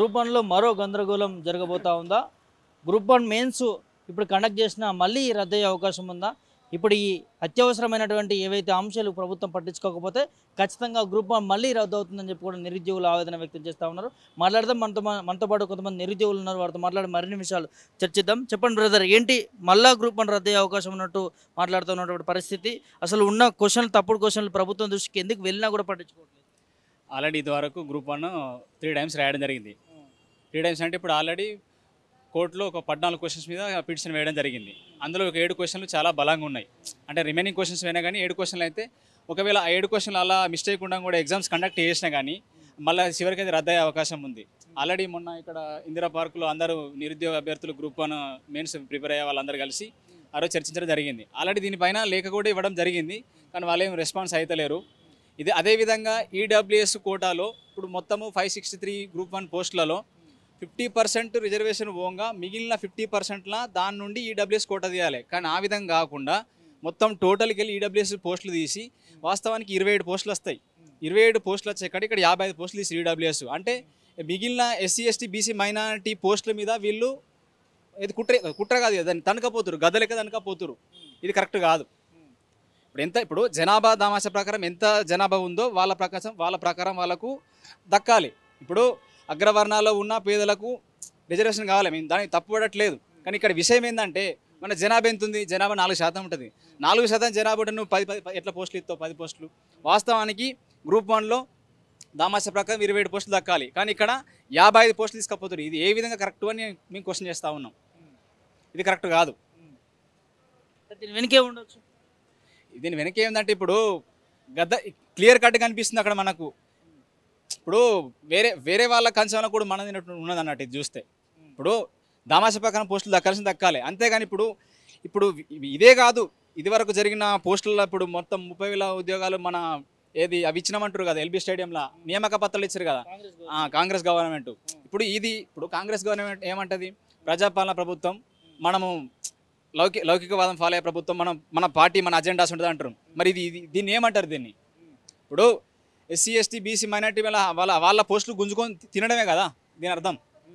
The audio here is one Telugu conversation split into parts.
గ్రూప్ వన్లో మరో గందరగోళం జరగబోతా ఉందా గ్రూప్ వన్ మెయిన్స్ ఇప్పుడు కండక్ట్ చేసినా మళ్ళీ రద్దయ్యే అవకాశం ఉందా ఇప్పుడు ఈ అత్యవసరమైనటువంటి ఏవైతే అంశాలు ప్రభుత్వం పట్టించుకోకపోతే ఖచ్చితంగా గ్రూప్ వన్ మళ్ళీ రద్దు అవుతుందని చెప్పి కూడా నిరుద్యోగులు ఆవేదన వ్యక్తం చేస్తూ ఉన్నారు మాట్లాడదాం మనతో మనతో పాటు కొంతమంది నిరుద్యోగులు ఉన్నారు వారితో మాట్లాడి మరిన్ని విషయాలు చర్చిద్దాం చెప్పండి బ్రదర్ ఏంటి మళ్ళా గ్రూప్ వన్ రద్దయ్యే అవకాశం ఉన్నట్టు మాట్లాడుతున్నటువంటి పరిస్థితి అసలు ఉన్న క్వశ్చన్లు తప్పుడు క్వశ్చన్లు ప్రభుత్వం దృష్టికి ఎందుకు వెళ్ళినా కూడా పట్టించుకోవట్లేదు ఆల్రెడీ ఇదివరకు గ్రూప్ వన్ త్రీ టైమ్స్ రాయడం జరిగింది త్రీ టైమ్స్ అంటే ఇప్పుడు ఆల్రెడీ కోర్టులో ఒక పద్నాలుగు క్వశ్చన్స్ మీద పిటిషన్ వేయడం జరిగింది అందులో ఒక ఏడు క్వశ్చన్లు చాలా బలంగా ఉన్నాయి అంటే రిమైనింగ్ క్వశ్చన్స్ అయినా కానీ ఏడు క్వశ్చన్లు అయితే ఒకవేళ ఆ ఏడు క్వశ్చన్లు అలా మిస్టేక్ ఉండడం కూడా ఎగ్జామ్స్ కండక్ట్ చేసినా కానీ మళ్ళీ చివరికి అది రద్దయ్యే అవకాశం ఉంది ఆల్రెడీ మొన్న ఇక్కడ ఇందిరా పార్కులో అందరూ నిరుద్యోగ అభ్యర్థులు గ్రూప్ వన్ మెయిన్స్ ప్రిపేర్ అయ్యే వాళ్ళందరూ కలిసి ఆ రోజు చర్చించడం జరిగింది ఆల్రెడీ దీనిపైన లేఖ కూడా ఇవ్వడం జరిగింది కానీ వాళ్ళు ఏం రెస్పాన్స్ అవుతలేరు ఇది అదేవిధంగా ఈడబ్ల్యూఎస్ కోటాలో ఇప్పుడు మొత్తము five sixty three group one పోస్టులలో ఫిఫ్టీ పర్సెంట్ రిజర్వేషన్ పోగా మిగిలిన ఫిఫ్టీ పర్సెంట్ల దాని నుండి ఈడబ్ల్యూఎస్ కోట తీయాలి కానీ ఆ విధంగా కాకుండా మొత్తం టోటల్కి వెళ్ళి ఈడబ్ల్యూఎస్ పోస్టులు తీసి వాస్తవానికి ఇరవై ఏడు పోస్టులు వస్తాయి ఇరవై ఏడు పోస్టులు వచ్చే కాడ ఇక్కడ యాభై ఐదు పోస్టులు తీసి ఈడబ్ల్యూఎస్ అంటే మిగిలిన ఎస్సీ ఎస్టీ బీసీ మైనారిటీ పోస్టుల మీద వీళ్ళు ఇది కుట్ర కుట్ర కాదు ఇది, దాన్ని తనకపోతురు గదలెక్క తనకపోతురు ఇది కరెక్ట్ కాదు ఇప్పుడు ఎంత ఇప్పుడు జనాభా దామాష ప్రకారం ఎంత జనాభా ఉందో వాళ్ళ ప్రకారం వాళ్ళ ప్రకారం వాళ్ళకు దక్కాలి ఇప్పుడు అగ్రవర్ణాల్లో ఉన్న పేదలకు రిజర్వేషన్ కావాలి మేము దానికి తప్పుపడట్లేదు కానీ ఇక్కడ విషయం ఏంటంటే మన జనాభా ఎంత ఉంది జనాభా నాలుగు శాతం ఉంటుంది నాలుగు శాతం జనాభా ఉంటే నువ్వు పది పది పది- ఎట్లా పోస్టులు ఇస్తావు పది పోస్టులు వాస్తవానికి గ్రూప్ వన్లో దామాష ప్రకారం ఇరవై ఏడు పోస్టులు దక్కాలి కానీ ఇక్కడ యాభై ఐదు పోస్టులు తీసుకపోతారు ఇది ఏ విధంగా కరెక్ట్ అని మేము క్వశ్చన్ చేస్తూ ఉన్నాం ఇది కరెక్ట్ కాదు దీని వెనుకే ఉండొచ్చు దీని వెనక ఏంటంటే ఇప్పుడు గద్ద క్లియర్ కట్ కనిపిస్తుంది అక్కడ మనకు ఇప్పుడు వేరే వేరే వాళ్ళ కంచంలో కూడా మనది ఉన్నది అన్నట్టు ఇది చూస్తే ఇప్పుడు దామాష ప్రకారం పోస్టులు దక్కాల్సింది దక్కాలి అంతేగాని ఇప్పుడు ఇప్పుడు ఇవి- ఇదే కాదు ఇది వరకు జరిగిన పోస్టుల్లో ఇప్పుడు మొత్తం ముప్పై వేల ఉద్యోగాలు మన ఏది అవి ఇచ్చినామంటారు కదా ఎల్బీ స్టేడియంలో నియామక పత్రాలు ఇచ్చారు కదా ఆ, కాంగ్రెస్ గవర్నమెంట్ ఇప్పుడు ఇది ఇప్పుడు కాంగ్రెస్ గవర్నమెంట్ ఏమంటది ప్రజాపాలన ప్రభుత్వం మనము లౌకి లౌకికవాదం ఫాలో అయ్యే ప్రభుత్వం మనం మన పార్టీ మన అజెండాస్ ఉంటుంది అంటారు మరి ఇది ఇది దీన్ని ఏమంటారు దీన్ని ఇప్పుడు ఎస్సీ ఎస్టీ బీసీ మైనార్టీ వాళ్ళ వాళ్ళ వాళ్ళ పోస్టులు గుంజుకొని తినడమే కదా దీని అర్థం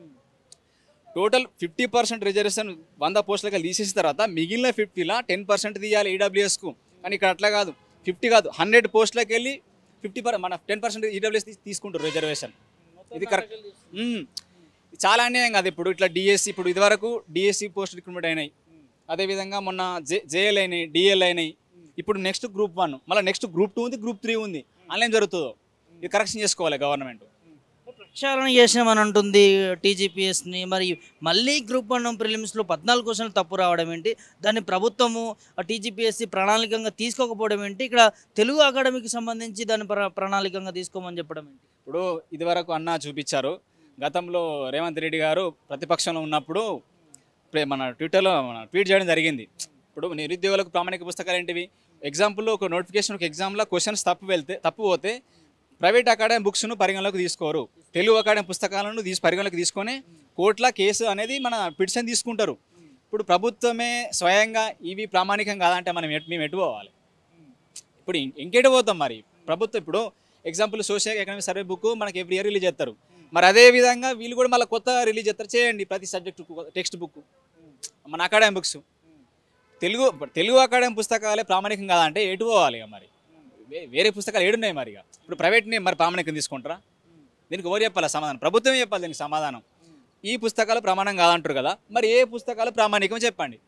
టోటల్ ఫిఫ్టీ పర్సెంట్ రిజర్వేషన్ వంద పోస్టులకి తీసేసిన తర్వాత మిగిలిన ఫిఫ్టీలా టెన్ పర్సెంట్ తీయాలి ఈడబ్ల్యూఎస్కు కానీ ఇక్కడ అట్లా కాదు ఫిఫ్టీ కాదు హండ్రెడ్ పోస్టులకి వెళ్ళి ఫిఫ్టీ పర్ మన టెన్ పర్సెంట్ ఈడబ్ల్యూఎస్ తీసుకుంటారు రిజర్వేషన్ ఇది కరెక్ట్ మ్మ్. ఇది చాలా అన్యాయం కాదు ఇప్పుడు ఇట్లా డిఎస్సి ఇప్పుడు ఇదివరకు డిఎస్సి పోస్ట్ రిక్రూట్మెంట్ అయినాయి అదేవిధంగా మొన్న జే జేఎల్ అయినాయి డిఎల్ అయినాయి ఇప్పుడు నెక్స్ట్ గ్రూప్ వన్ మళ్ళీ నెక్స్ట్ గ్రూప్ టూ ఉంది గ్రూప్ త్రీ ఉంది ఆన్లైన్ జరుగుతుందో ఇది కరెక్షన్ చేసుకోవాలి గవర్నమెంట్ ప్రక్షాళన చేసినామని అంటుంది టీజీపీఎస్ని మరి మళ్ళీ గ్రూప్ వన్ ప్రిలిమ్స్లో పద్నాలుగు క్వశ్చన్లు తప్పు రావడం ఏంటి దాన్ని ప్రభుత్వము టీజీపీఎస్సీ ప్రణాళికంగా తీసుకోకపోవడం ఏంటి ఇక్కడ తెలుగు అకాడమీకి సంబంధించి దాన్ని ప్ర ప్రణాళికంగా తీసుకోమని చెప్పడం ఏంటి ఇప్పుడు ఇదివరకు అన్న చూపించారు గతంలో రేవంత్ రెడ్డి గారు ప్రతిపక్షంలో ఉన్నప్పుడు ప్రే- మన ట్విట్టర్లో మన ట్వీట్ చేయడం జరిగింది ఇప్పుడు నిరుద్యోగులకు ప్రామాణిక పుస్తకాలు ఏంటివి ఎగ్జాంపుల్లో ఒక నోటిఫికేషన్ ఒక ఎగ్జామ్లో క్వశ్చన్స్ తప్పు వెళ్తే తప్పు పోతే ప్రైవేట్ అకాడమీ బుక్స్ను పరిగణలోకి తీసుకోరు తెలుగు అకాడమీ పుస్తకాలను తీసి పరిగణలోకి తీసుకొని కోర్టుల కేసు అనేది మన పిటిషన్ తీసుకుంటారు ఇప్పుడు ప్రభుత్వమే స్వయంగా ఇవి ప్రామాణికం కాదంటే మనం ఎట్- మేము ఎటు పోవాలి ఇప్పుడు ఇం- ఇంకెటు పోతాం మరి ప్రభుత్వం ఇప్పుడు example social economic survey book మనకి ఎవ్రీ ఇయర్ రిలీజ్ చేస్తారు మరి అదే విధంగా వీళ్ళు కూడా మళ్ళీ కొత్త రిలీజ్ చేస్తారు చేయండి ప్రతి సబ్జెక్ట్ టెక్స్ట్ బుక్ మన academy books Telugu Telugu academy పుస్తకాలే ప్రామాణికం కాదంటే ఎటు పోవాలి ఇక మరి వే- వేరే పుస్తకాలు ఏడున్నాయి మరి ఇక ఇప్పుడు ప్రైవేట్ని మరి ప్రామాణికం తీసుకుంటారా దీనికి ఎవరు చెప్పాలి సమాధానం ప్రభుత్వమే చెప్పాలి దీనికి సమాధానం ఈ పుస్తకాలు ప్రమాణం కాదంటారు కదా మరి ఏ పుస్తకాలు ప్రామాణికం చెప్పండి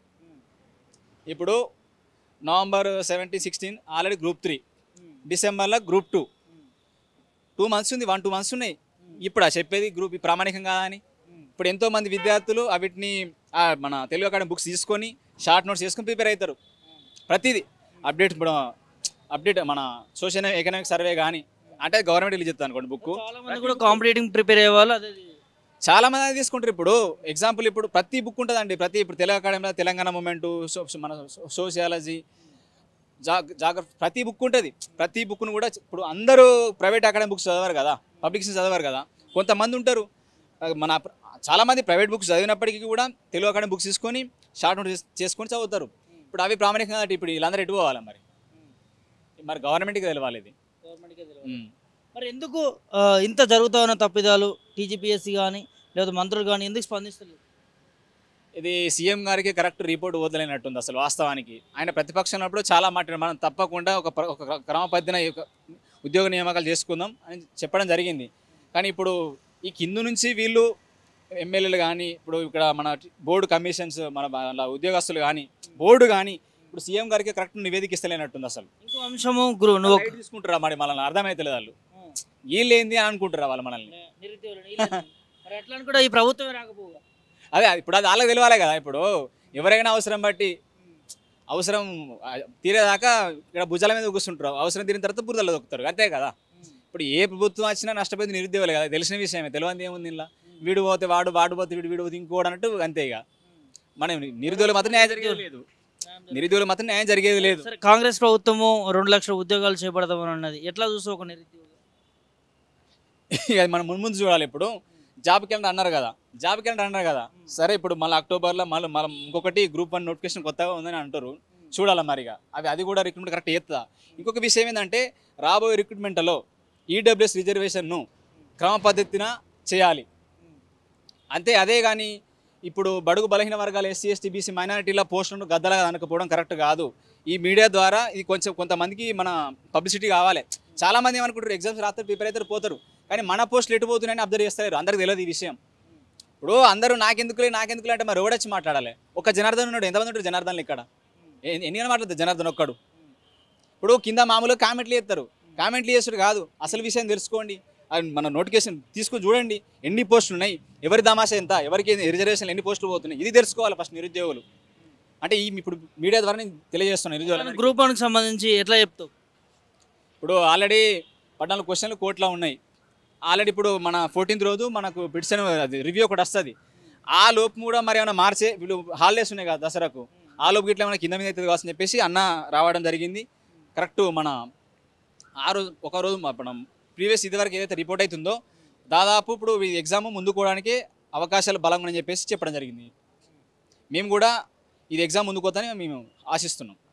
ఇప్పుడు November seventeen sixteen already group three డిసెంబర్లో గ్రూప్ టూ టూ మంత్స్ ఉంది వన్ టూ మంత్స్ ఉన్నాయి ఇప్పుడు ఆ చెప్పేది గ్రూప్ ఈ ప్రామాణికం కాదా అని ఇప్పుడు ఎంతో మంది విద్యార్థులు వీటిని ఆ మన తెలుగు అకాడమీ బుక్స్ తీసుకొని షార్ట్ నోట్స్ చేసుకొని ప్రిపేర్ అవుతారు ప్రతిదీ అప్డేట్ ఇప్పుడు అప్డేట్ మన సోషల్ ఎకనామిక్ సర్వే కానీ అంటే గవర్నమెంట్ రిలీజ్ చేస్తుంది అనుకోండి బుక్ చాలా మంది కూడా కాంపిటేటింగ్ ప్రిపేర్ అయ్యే వాళ్ళు అదే చాలా మంది అది తీసుకుంటారు ఇప్పుడు ఎగ్జాంపుల్ ఇప్పుడు ప్రతి బుక్ ఉంటుందండి ప్రతి ఇప్పుడు తెలుగు అకాడమీలో తెలంగాణ మూమెంట్ మన సోషియాలజీ జాగ్ జాగ్రఫీ ప్రతి బుక్ ఉంటుంది ప్రతి బుక్ను కూడా ఇప్పుడు అందరూ ప్రైవేట్ అకాడమీ బుక్స్ చదవరు కదా పబ్లికేషన్ చదవరు కదా కొంతమంది ఉంటారు ఆ, మన చాలామంది ప్రైవేట్ బుక్స్ చదివినప్పటికీ కూడా తెలుగు అకాడమీ బుక్స్ తీసుకొని షార్ట్ నోట్ చేసుకొని చదువుతారు ఇప్పుడు అవి ప్రామాణికంగా కాబట్టి ఇప్పుడు వీళ్ళందరూ ఎటు పోవాలి మరి మరి గవర్నమెంట్కి తెలవాలి ఇది గవర్నమెంట్కే తెలియదు ఉమ్. మరి ఎందుకు ఆ, ఇంత జరుగుతా ఉన్న తప్పిదాలు టీజీపీఎస్సీ కానీ లేదా మంత్రులు కానీ ఎందుకు స్పందిస్తలేదు ఇది సీఎం గారికి కరెక్ట్ రిపోర్ట్ వదలైనట్టుంది అసలు వాస్తవానికి ఆయన ప్రతిపక్షం ఉన్నప్పుడు చాలా మాట్లాడారు మనం తప్పకుండా ఒక ప్ర- ఒక క్రమ పద్ధతిన ఈ యొక్క ఉద్యోగ నియామకాలు చేసుకుందాం అని చెప్పడం జరిగింది కానీ ఇప్పుడు ఈ కింద నుంచి వీళ్ళు ఎమ్మెల్యేలు కానీ ఇప్పుడు ఇక్కడ మన బోర్డు కమిషన్స్ మన వాళ్ళ ఉద్యోగస్తులు కానీ బోర్డు కానీ ఇప్పుడు సీఎం గారికి కరెక్ట్ నివేదిక ఇస్తలేనట్టుంది అసలు ఇంకో అంశము గురు నువ్వు లైట్ తీసుకుంటారా మరి మనల్ని అర్థమైతలేదు వాళ్ళు వీళ్ళు ఏంది అని అనుకుంటారా వాళ్ళు మనల్ని నిరుద్యోగులు వీళ్ళని. మరి ఎట్లా అనుకుంటా ఈ ప్రభుత్వమే రాకపోగా అదే ఇప్పుడు అది వాళ్ళకి తెలియాలి కదా ఇప్పుడు ఎవరైనా అవసరం బట్టి అవసరం ఆ, తీరేదాకా ఇక్కడ భుజాల మీద కూర్చుంటారు అవసరం తీరిన తర్వాత బురదలో దొక్కుతారు అంతే కదా ఇప్పుడు ఏ ప్రభుత్వం వచ్చినా నష్టపోయింది నిరుద్యోగులే కదా తెలిసిన విషయమే తెలియంది ఏముంది ఇలా వీడు పోతే వాడు వాడు పోతే వీడు వీడు పోతే ఇంకోడు అన్నట్టు అంతే ఇక మనం నిరుద్యోగులు మాత్రం న్యాయం జరిగేది లేదు నిరుద్యోగులు మాత్రం న్యాయం జరిగేది లేదు సరే కాంగ్రెస్ ప్రభుత్వము రెండు లక్షల ఉద్యోగాలు చేపడదామని అన్నది ఎట్లా చూస్తావు ఒక నిరుద్యోగి ఇక మనం ముందు ముందు చూడాలి ఇప్పుడు జాబ్ క్యాలెండర్ అన్నారు కదా జాబ్ క్యాలెండర్ అన్నారు కదా సరే ఇప్పుడు మళ్ళీ అక్టోబర్లో మళ్ళీ మళ్ళీ ఇంకొకటి గ్రూప్ వన్ నోటిఫికేషన్ కొత్తగా ఉందని అంటారు చూడాలి మరిగా అవి అది కూడా రిక్రూట్మెంట్ కరెక్ట్ చేస్తుందా ఇంకొక విషయం ఏంటంటే రాబోయే రిక్రూట్మెంట్లో ఈడబ్ల్యూఎస్ రిజర్వేషన్ను క్రమ పద్ధతిన చేయాలి అంతే అదే కానీ ఇప్పుడు బడుగు బలహీన వర్గాల ఎస్సీ ఎస్టీ బీసీ మైనారిటీల పోస్టులను గద్దలుగా అనకపోవడం కరెక్ట్ కాదు ఈ మీడియా ద్వారా ఇది కొంచెం కొంతమందికి మన పబ్లిసిటీ కావాలి చాలామంది ఏమనుకుంటారు ఎగ్జామ్స్ రాత్రి ప్రిపేర్ అవుతారు పోతారు కానీ మన పోస్టులు ఎటు పోతున్నాయని అబ్జర్వ్ చేస్తలేరు అందరికి తెలియదు ఈ విషయం ఇప్పుడు అందరూ నాకెందుకులే నాకెందుకులే అంటే మరి ఎవడొచ్చి మాట్లాడాలి ఒక జనార్దన్ ఉన్నాడు ఎంతమంది ఉంటారు జనార్దన్లు ఇక్కడ ఎన్ని ఎన్ని మాట్లాడతారు జనార్దన్ ఒక్కడు ఇప్పుడు కింద మామూలుగా కామెంట్లు చేస్తారు కామెంట్లు చేస్తారు కాదు అసలు విషయం తెలుసుకోండి అది మన నోటిఫికేషన్ తీసుకొని చూడండి ఎన్ని పోస్టులు ఉన్నాయి ఎవరి తమాషా ఎంత ఎవరికి రిజర్వేషన్ ఎన్ని పోస్టులు పోతున్నాయి ఇది తెలుసుకోవాలి ఫస్ట్ నిరుద్యోగులు అంటే ఈ ఇప్పుడు మీడియా ద్వారా నేను తెలియజేస్తున్నాను నిరుద్యోగులు గ్రూప్ వన్కి సంబంధించి ఎట్లా చెప్తావు ఇప్పుడు ఆల్రెడీ పద్నాలుగు క్వశ్చన్లు కోర్టులో ఉన్నాయి ఆల్రెడీ ఇప్పుడు మన ఫోర్టీన్త్ రోజు మనకు పిటిషన్ అది రివ్యూ ఒకటి వస్తుంది ఆ లోపు కూడా మరి ఏమైనా మార్చే వీళ్ళు హాలిడేస్ ఉన్నాయి కదా దసరాకు ఆ లోపు ఇట్లా ఏమైనా కింద మీద అవుతుంది కావాల్సి చెప్పేసి అన్న రావడం జరిగింది కరెక్ట్ మన ఆ రోజు ఒక రోజు మన ప్రీవియస్ ఇదివరకు ఏదైతే రిపోర్ట్ అవుతుందో దాదాపు ఇప్పుడు ఈ ఎగ్జామ్ ముందుకోవడానికి అవకాశాలు బలంగా అని చెప్పేసి చెప్పడం జరిగింది మేము కూడా ఇది ఎగ్జామ్ ముందుకోతానే మేము ఆశిస్తున్నాం